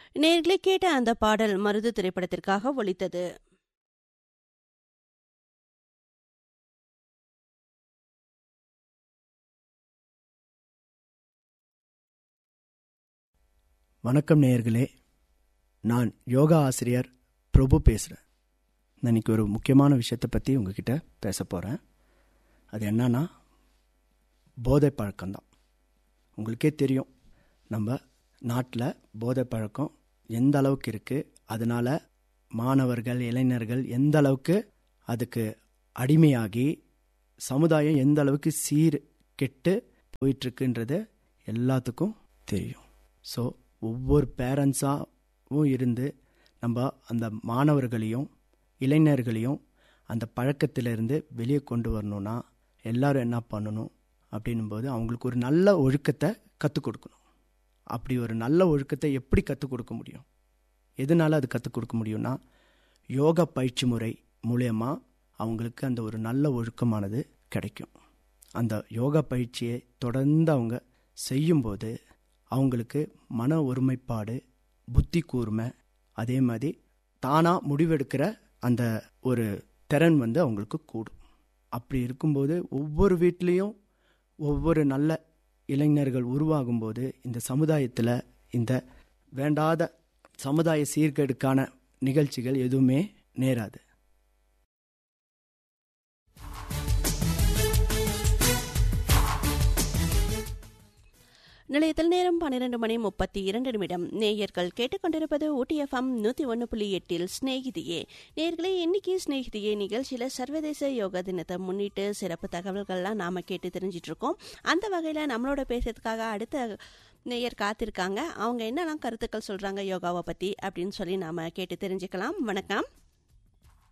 நேர்களே கேட்ட அந்த பாடல் மருது திரைப்படத்திற்காக ஒலித்தது வணக்கம் நேயர்களே நான் யோகா ஆசிரியர் பிரபு பேசுகிறேன் நான் இன்னைக்கு ஒரு முக்கியமான விஷயத்தை பற்றி உங்ககிட்ட பேச போகிறேன் அது என்னன்னா போதை பழக்கம்தான் உங்களுக்கே தெரியும் நம்ம நாட்டில் போதை பழக்கம் எந்த அளவுக்கு இருக்குது அதனால் மாணவர்கள் இளைஞர்கள் எந்த அளவுக்கு அதுக்கு அடிமையாகி சமுதாயம் எந்த அளவுக்கு சீர் கெட்டு போயிட்டுருக்குன்றது எல்லாத்துக்கும் தெரியும் ஸோ ஒவ்வொரு பேரண்ட்ஸாகவும் இருந்து நம்ம அந்த மாணவர்களையும் இளைஞர்களையும் அந்த பழக்கத்திலிருந்து வெளியே கொண்டு வரணும்னா எல்லாரும் என்ன பண்ணணும் அப்படின்னும்போது அவங்களுக்கு ஒரு நல்ல ஒழுக்கத்தை கற்றுக் கொடுக்கணும் அப்படி ஒரு நல்ல ஒழுக்கத்தை எப்படி கற்றுக் கொடுக்க முடியும் எதனால் அது கற்றுக் கொடுக்க முடியும்னா யோகா பயிற்சி முறை மூலயமா அவங்களுக்கு அந்த ஒரு நல்ல ஒழுக்கமானது கிடைக்கும் அந்த யோகா பயிற்சியை தொடர்ந்து அவங்க செய்யும்போது அவங்களுக்கு மன ஒருமைப்பாடு புத்தி கூர்மை அதே மாதிரி தானாக முடிவெடுக்கிற அந்த ஒரு திறன் வந்து அவங்களுக்கு கூடும் அப்படி இருக்கும்போது ஒவ்வொரு வீட்லேயும் ஒவ்வொரு நல்ல இளைஞர்கள் உருவாகும்போது இந்த சமுதாயத்தில் இந்த வேண்டாத சமுதாய சீர்கேடுக்கான நிகழ்ச்சிகள் எதுவுமே நேராது நிலையத்தில் நேரம் பன்னிரண்டு மணி முப்பத்தி இரண்டு நிமிடம் நேயர்கள் கேட்டுக்கொண்டிருப்பது ஊட்டி எஃப்எம் நூற்றி ஒன்று புள்ளி எட்டில் ஸ்நேகிதியே நேயர்களே இன்னைக்கு ஸ்நேகிதியே நிகழ்ச்சியில் சர்வதேச யோகா தினத்தை முன்னிட்டு சிறப்பு தகவல்கள்லாம் நாம் கேட்டு தெரிஞ்சிட்டு இருக்கோம் அந்த வகையில் நம்மளோட பேசுறதுக்காக அடுத்த நேயர் காத்திருக்காங்க அவங்க என்னெல்லாம் கருத்துக்கள் சொல்கிறாங்க யோகாவை பற்றி அப்படின்னு சொல்லி நாம் கேட்டு தெரிஞ்சுக்கலாம் வணக்கம்